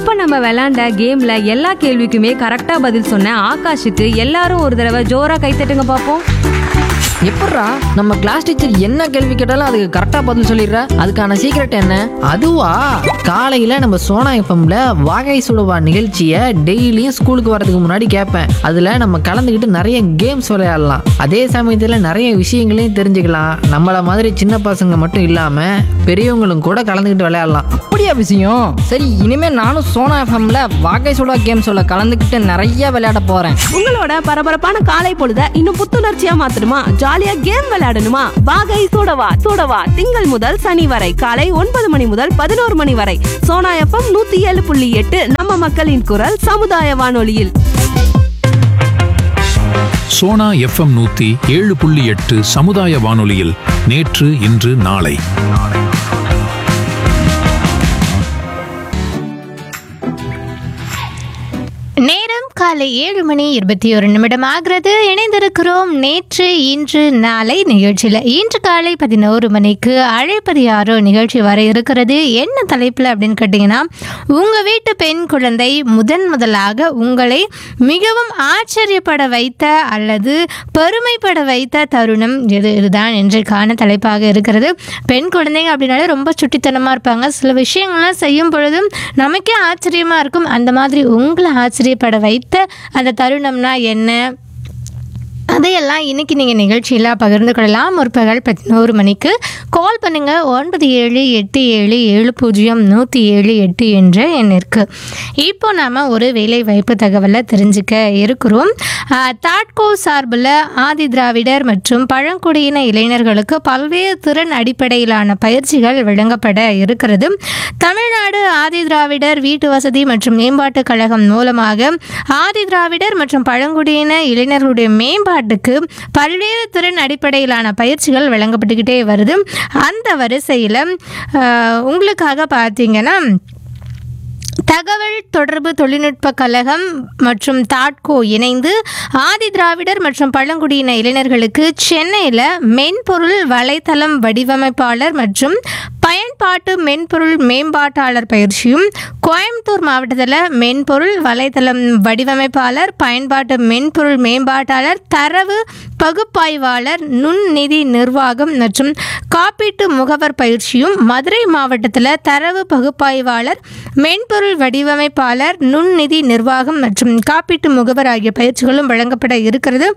இப்ப நம்ம விளையாண்ட கேம்ல எல்லா கேள்விக்குமே கரெக்டா பதில் சொன்ன ஆகாஷுக்கு எல்லாரும் ஒரு தடவை ஜோரா கைத்தட்டுங்க பாப்போம் எப்பட்றா நம்ம கிளாஸ் டீச்சர் என்ன கேள்வி கேட்டாலும் அதுக்கு கரெக்டாக பதில் சொல்லிடுற அதுக்கான சீக்ரெட் என்ன அதுவா காலையில் நம்ம சோனா எஃப்எம்ல வாகை சுடுவா நிகழ்ச்சியை டெய்லியும் ஸ்கூலுக்கு வரதுக்கு முன்னாடி கேட்பேன் அதில் நம்ம கலந்துக்கிட்டு நிறைய கேம்ஸ் விளையாடலாம் அதே சமயத்தில் நிறைய விஷயங்களையும் தெரிஞ்சுக்கலாம் நம்மள மாதிரி சின்ன பசங்க மட்டும் இல்லாமல் பெரியவங்களும் கூட கலந்துக்கிட்டு விளையாடலாம் அப்படியா விஷயம் சரி இனிமே நானும் சோனா எஃப்எம்ல வாகை சுடா கேம்ஸோட கலந்துக்கிட்டு நிறைய விளையாட போறேன் உங்களோட பரபரப்பான காலை பொழுத இன்னும் புத்துணர்ச்சியா மாத்தணுமா ஜாலியா கேம் விளையாடணுமா வாகை சூடவா சூடவா திங்கள் முதல் சனி வரை காலை ஒன்பது மணி முதல் பதினோரு மணி வரை சோனா எஃப்எம் நூத்தி ஏழு புள்ளி எட்டு நம்ம மக்களின் குரல் சமுதாய வானொலியில் சோனா எஃப்எம் நூத்தி ஏழு புள்ளி எட்டு சமுதாய வானொலியில் நேற்று இன்று நாளை நேரம் காலை ஏழு மணி இருபத்தி ஒரு நிமிடம் ஆகிறது இணைந்திருக்கிறோம் நேற்று இன்று நாளை நிகழ்ச்சியில் இன்று காலை பதினோரு மணிக்கு அழைப்பது யாரோ நிகழ்ச்சி வர இருக்கிறது என்ன தலைப்பில் அப்படின்னு கேட்டிங்கன்னா உங்கள் வீட்டு பெண் குழந்தை முதன் முதலாக உங்களை மிகவும் ஆச்சரியப்பட வைத்த அல்லது பெருமைப்பட வைத்த தருணம் இது இதுதான் இன்றைக்கான தலைப்பாக இருக்கிறது பெண் குழந்தைங்க அப்படின்னாலே ரொம்ப சுட்டித்தனமாக இருப்பாங்க சில விஷயங்கள்லாம் செய்யும் பொழுதும் நமக்கே ஆச்சரியமாக இருக்கும் அந்த மாதிரி உங்களை ஆச்சரியப்பட வைத்த அந்த தருணம்னா என்ன அதையெல்லாம் இன்னைக்கு நீங்கள் நிகழ்ச்சியில் பகிர்ந்து கொள்ளலாம் முற்பகல் பதினோரு மணிக்கு கால் பண்ணுங்கள் ஒன்பது ஏழு எட்டு ஏழு ஏழு பூஜ்ஜியம் நூற்றி ஏழு எட்டு என்ற எண்ணிற்கு இப்போ நாம் ஒரு வேலை வாய்ப்பு தகவலை தெரிஞ்சுக்க இருக்கிறோம் ஆஹ், தாட்கோ சார்பில் ஆதி திராவிடர் மற்றும் பழங்குடியின இளைஞர்களுக்கு பல்வேறு திறன் அடிப்படையிலான பயிற்சிகள் வழங்கப்பட இருக்கிறது தமிழ்நாடு ஆதி திராவிடர் வீட்டு வசதி மற்றும் மேம்பாட்டுக் கழகம் மூலமாக ஆதி திராவிடர் மற்றும் பழங்குடியின இளைஞர்களுடைய மேம்பாட்டுக்கு பல்வேறு திறன் அடிப்படையிலான பயிற்சிகள் வழங்கப்பட்டுக்கிட்டே வருது அந்த வரிசையில் உங்களுக்காக பார்த்தீங்கன்னா தகவல் தொடர்பு தொழில்நுட்ப கழகம் மற்றும் தாட்கோ இணைந்து ஆதி திராவிடர் மற்றும் பழங்குடியின இளைஞர்களுக்கு சென்னையில் மென்பொருள் வலைத்தளம் வடிவமைப்பாளர் மற்றும் பயன்பாட்டு மென்பொருள் மேம்பாட்டாளர் பயிற்சியும் கோயம்புத்தூர் மாவட்டத்தில் மென்பொருள் வலைத்தளம் வடிவமைப்பாளர் பயன்பாட்டு மென்பொருள் மேம்பாட்டாளர் தரவு பகுப்பாய்வாளர் நுண்நிதி நிர்வாகம் மற்றும் காப்பீட்டு முகவர் பயிற்சியும் மதுரை மாவட்டத்தில் தரவு பகுப்பாய்வாளர் மென்பொருள் வடிவமைப்பாளர் நுண்நிதி நிர்வாகம் மற்றும் காப்பீட்டு முகவர் ஆகிய பயிற்சிகளும் வழங்கப்பட இருக்கிறது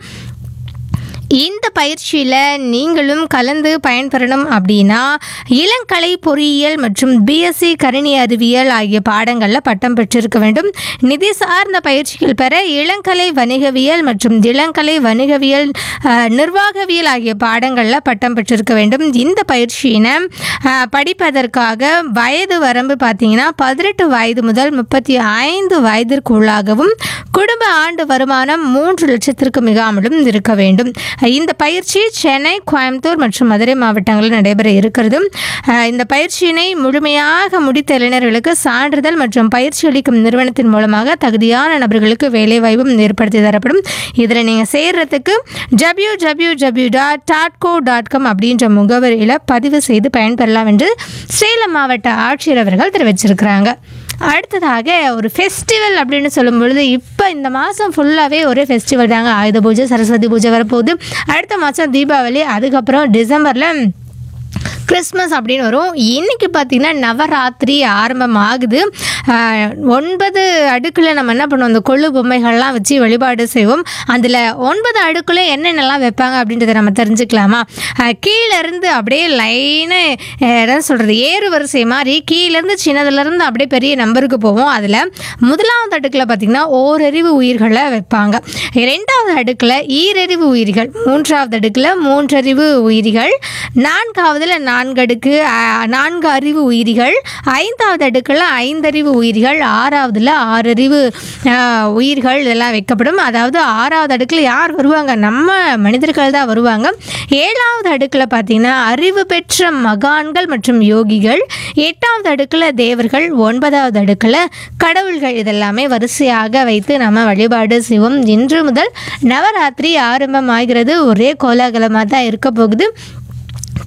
இந்த பயிற்சியில் நீங்களும் கலந்து பயன்பெறணும் அப்படின்னா இளங்கலை பொறியியல் மற்றும் பிஎஸ்சி கணினி அறிவியல் ஆகிய பாடங்களில் பட்டம் பெற்றிருக்க வேண்டும் நிதி சார்ந்த பயிற்சிகள் பெற இளங்கலை வணிகவியல் மற்றும் இளங்கலை வணிகவியல் அஹ், நிர்வாகவியல் ஆகிய பாடங்களில் பட்டம் பெற்றிருக்க வேண்டும் இந்த பயிற்சியினை அஹ், படிப்பதற்காக வயது வரம்பு பார்த்தீங்கன்னா பதினெட்டு வயது முதல் முப்பத்தி ஐந்து வயதிற்குள்ளாகவும் குடும்ப ஆண்டு வருமானம் மூன்று லட்சத்திற்கு மிகாமலும் இருக்க வேண்டும் இந்த பயிற்சி சென்னை கோயம்புத்தூர் மற்றும் மதுரை மாவட்டங்களில் நடைபெற இருக்கிறது அஹ் இந்த பயிற்சியினை முழுமையாக முடித்த இளைஞர்களுக்கு சான்றிதழ் மற்றும் பயிற்சி அளிக்கும் நிறுவனத்தின் மூலமாக தகுதியான நபர்களுக்கு வேலைவாய்ப்பும் ஏற்படுத்தி தரப்படும் இதில் நீங்கள் சேர்றதுக்கு டபிள்யூ டபிள்யூ டபிள்யூ டாட் டாட்கோ டாட் காம் அப்படின்ற முகவரியில் பதிவு செய்து பயன்பெறலாம் என்று சேலம் மாவட்ட ஆட்சியர் அவர்கள் தெரிவிச்சிருக்கிறாங்க அடுத்ததாக ஒரு ஃபெஸ்டிவல் அப்படின்னு சொல்லும் பொழுது இப்போ இந்த மாதம் ஃபுல்லாகவே ஒரே ஃபெஸ்டிவல் தாங்க ஆயுத பூஜை சரஸ்வதி பூஜை வரப்போகுது அடுத்த மாதம் தீபாவளி அதுக்கப்புறம் டிசம்பரில் கிறிஸ்மஸ் அப்படின்னு வரும் இன்னைக்கு பார்த்தீங்கன்னா நவராத்திரி ஆரம்பம் ஆகுது ஆஹ், ஒன்பது அடுக்கில் நம்ம என்ன பண்ணுவோம் அந்த கொள்ளு பொம்மைகள்லாம் வச்சு வழிபாடு செய்வோம் அதில் ஒன்பது அடுக்குல என்னென்னலாம் வைப்பாங்க அப்படின்றத நம்ம தெரிஞ்சுக்கலாமா ஆஹ், கீழ இருந்து அப்படியே லைனு என்ன சொல்கிறது ஏறு வரிசை மாதிரி கீழேருந்து சின்னதுலேருந்து அப்படியே பெரிய நம்பருக்கு போவோம் அதில் முதலாவது அடுக்கில் பார்த்திங்கன்னா ஓரறிவு உயிர்களை வைப்பாங்க ரெண்டாவது அடுக்கில் ஈரறிவு உயிர்கள் மூன்றாவது அடுக்கில் மூன்றறிவு உயிரிகள் நான்காவதுல நான்கு அடுக்கு அஹ், நான்கு அறிவு உயிரிகள் ஐந்தாவது அடுக்கில் ஐந்தறிவு உயிரிகள் ஆறாவதுல ஆறறிவு அஹ், உயிர்கள் இதெல்லாம் வைக்கப்படும் அதாவது ஆறாவது அடுக்கில் யார் வருவாங்க நம்ம மனிதர்கள் தான் வருவாங்க ஏழாவது அடுக்கில் பார்த்தீங்கன்னா அறிவு பெற்ற மகான்கள் மற்றும் யோகிகள் எட்டாவது அடுக்கில் தேவர்கள் ஒன்பதாவது அடுக்கில் கடவுள்கள் இதெல்லாமே வரிசையாக வைத்து நம்ம வழிபாடு செய்வோம் இன்று முதல் நவராத்திரி ஆரம்பமாகிறது ஒரே கோலாகலமாக தான் இருக்க போகுது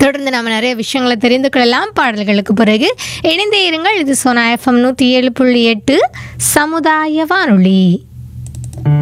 தொடர்ந்து நம்ம நிறைய விஷயங்களை தெரிந்து கொள்ளலாம் பாடல்களுக்கு பிறகு இணைந்தே இருங்கள் இது சோனா எஃப்எம் நூற்றி ஏழு புள்ளி எட்டு சமுதாய வானொலி